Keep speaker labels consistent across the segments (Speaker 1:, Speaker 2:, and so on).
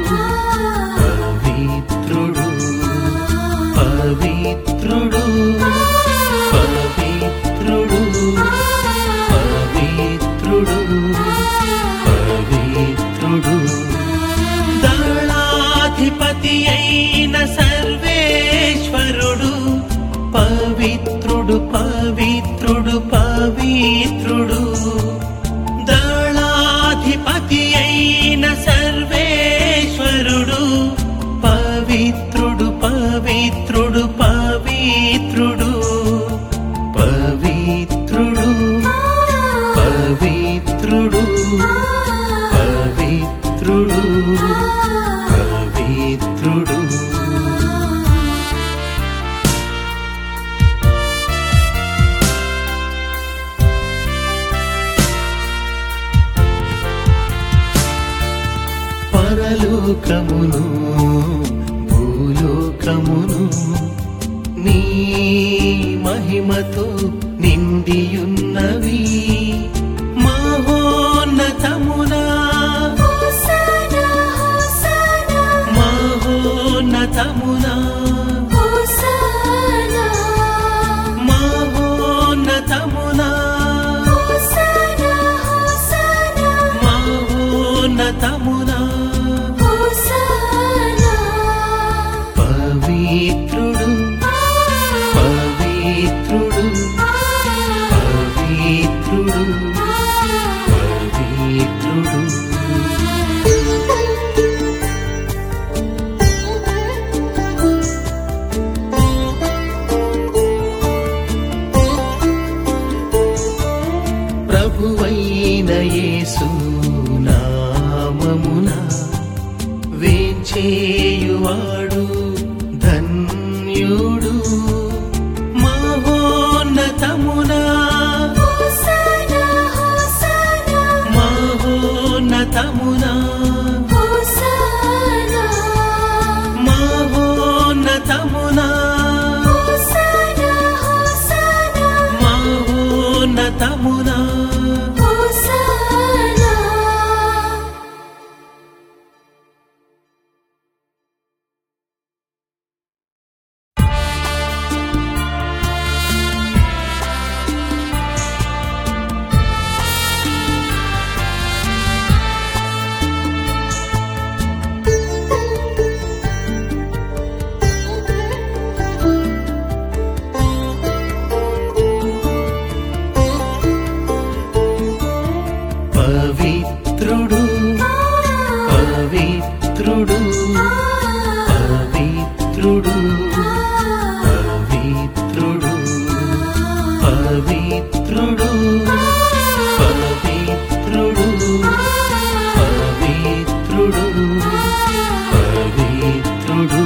Speaker 1: పవిత్రుడు పవిత్రుడు పవిత్రుడు పవిత్రుడు పవిత్రుడు దళాధిపతి అయిన సర్వేశ్వరుడు పవిత్రుడు పవిత్రుడు పవిత్రుడు దళాధిపతి అయిన సర్వేశ్వరుడు పవిత్రుడు పవిత్రుడు పవిత్రుడు పవిత్రుడు పవిత్రుడు పవిత్రుడు పవిత్రుడు పరలోకమును భూలోకమును నీ మహిమతో నిండియున్నవి మహోన్నతమునా
Speaker 2: హోసనా హోసనా
Speaker 1: మహోన్నతమునా
Speaker 2: హోసనా
Speaker 1: మహోన్నతమునా
Speaker 2: హోసనా హోసనా
Speaker 1: మహోన్నతమునా
Speaker 2: హోసనా
Speaker 1: పవిత్రుడు పవిత్రుడు పవిత్రుడు పవిత్రుడు ప్రభువైన యేసు నామమున వేంచేయువాడు ధన్యుడు మహోన్నతమునా
Speaker 2: హోసనా హోసనా
Speaker 1: మహోన్నతమునా
Speaker 2: హోసనా
Speaker 1: మహోన్నతమునా
Speaker 2: హోసనా హోసనా
Speaker 1: మహోన్నతమునా
Speaker 2: హోసనా
Speaker 1: పవిత్రుడు పవిత్రుడు పవిత్రుడు పవిత్రుడు పవిత్రుడు పవిత్రుడు పవిత్రుడు పవిత్రుడు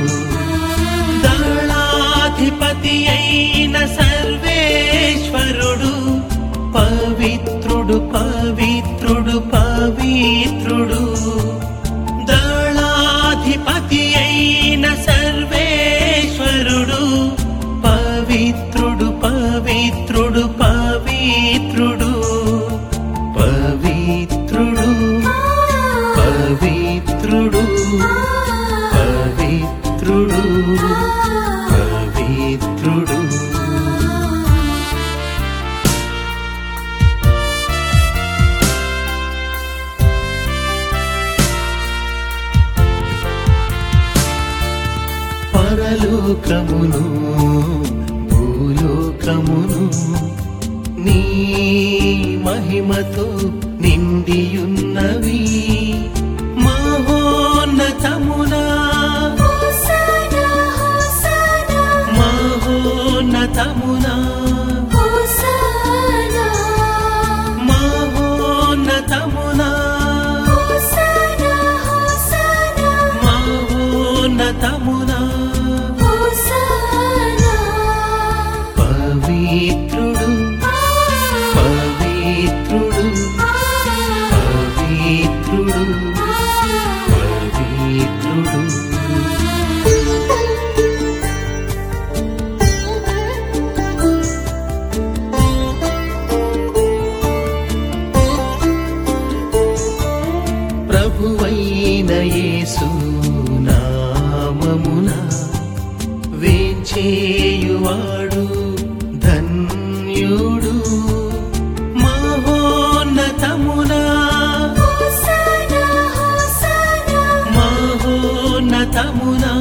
Speaker 1: దళాధిపతి అయిన సర్వేశ్వరుడు పవిత్రుడు పవిత్రుడు పవిత్రుడు దళాధిపతి అయిన సర్వేశ్వరుడు పవిత్రుడు పవిత్రుడు పవిత్రుడు పవిత్రుడు పవిత్రుడు పవిత్రుడు పవిత్రుడు పరలోకమును భూలోకమును నీ మహిమతో నిండియున్నవి మహోన్నతమునా
Speaker 2: హోసనా హోసనా
Speaker 1: మహోన్నతమునా
Speaker 2: హోసనా
Speaker 1: మహోన్నతమునా
Speaker 2: హోసనా హోసనా
Speaker 1: మహోన్నతమునా
Speaker 2: హోసనా
Speaker 1: పవిత్రుడు పవిత్రుడు పవిత్రుడు పవిత్రుడు ప్రభువైన యేసు చేయువాడు ధన్యుడు మహోన్నతమునా
Speaker 2: హోసనా హోసనా
Speaker 1: మహోన్నతమునా